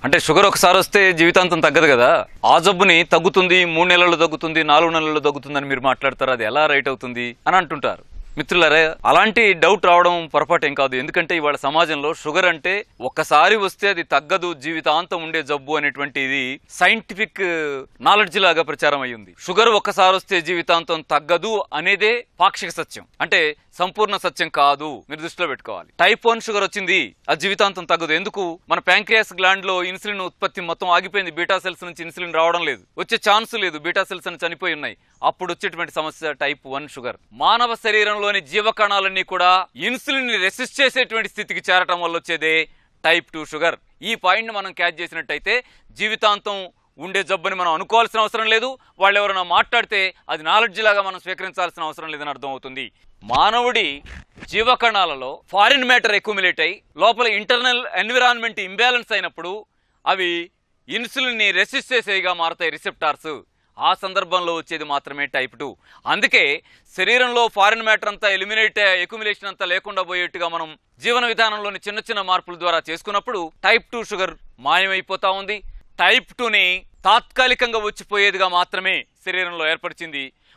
అంటే షుగర్ ఒకసారి వస్తే జీవితాంతం తగ్గదు కదా ఆ జబ్బుని తగ్గుతుంది మూడు నెలల్లో తగ్గుతుంది నాలుగు నెలల్లో తగ్గుతుందని మీరు మాట్లాడతారు అది ఎలా రైట్ అవుతుంది అని అంటుంటారు మిత్రులారా అలాంటి డౌట్ రావడం పొరపాటు ఏం కాదు ఎందుకంటే ఇవాళ సమాజంలో షుగర్ అంటే ఒక్కసారి వస్తే అది తగ్గదు జీవితాంతం ఉండే జబ్బు అనేటువంటిది సైంటిఫిక్ నాలెడ్జ్ లాగా ప్రచారం అయ్యింది షుగర్ ఒక్కసారి వస్తే జీవితాంతం తగ్గదు అనేదే పాక్షిక సత్యం అంటే సంపూర్ణ సత్యం కాదు మీరు దృష్టిలో పెట్టుకోవాలి టైప్ వన్ షుగర్ వచ్చింది అది జీవితాంతం తగ్గదు ఎందుకు మన ప్యాంక్రియాస్ గ్లాండ్ లో ఇన్సులిన్ ఉత్పత్తి మొత్తం ఆగిపోయింది బీటా సెల్స్ నుంచి ఇన్సులిన్ రావడం లేదు వచ్చే ఛాన్స్ లేదు బీటా సెల్స్ అని చనిపోయి ఉన్నాయి అప్పుడు వచ్చేటువంటి సమస్య టైప్ వన్ షుగర్ మానవ శరీరంలోని జీవకణాలన్నీ కూడా ఇన్సులిన్ ని రెసిస్ట్ చేసేటువంటి స్థితికి చేరటం వల్ల వచ్చేదే టైప్ టూ షుగర్ ఈ పాయింట్ మనం క్యాచ్ చేసినట్టయితే జీవితాంతం ఉండే జబ్బుని మనం అనుకోవాల్సిన అవసరం లేదు వాళ్ళు ఎవరైనా మాట్లాడితే అది నాలెడ్జ్ లాగా మనం స్వీకరించాల్సిన అవసరం లేదని అర్థమవుతుంది మానవుడి జీవకణాలలో ఫారిన్ మ్యాటర్ ఎక్యుమిలేట్ అయి లోపల ఇంటర్నల్ ఎన్విరాన్మెంట్ ఇంబ్యాలెన్స్ అయినప్పుడు అవి ఇన్సులిన్ ని రెసిస్ట్ చేసేగా మారుతాయి రిసెప్టార్స్ ఆ సందర్భంలో వచ్చేది మాత్రమే టైప్ టూ అందుకే శరీరంలో ఫారిన్ మ్యాటర్ అంతా ఎలిమినేట్ ఎక్యుమిలేషన్ అంతా లేకుండా పోయేట్టుగా మనం జీవన విధానంలోని చిన్న చిన్న మార్పుల ద్వారా చేసుకున్నప్పుడు టైప్ టూ షుగర్ మాయమైపోతా ఉంది టైప్ టూని తాత్కాలికంగా వచ్చిపోయేదిగా మాత్రమే శరీరంలో ఏర్పరిచింది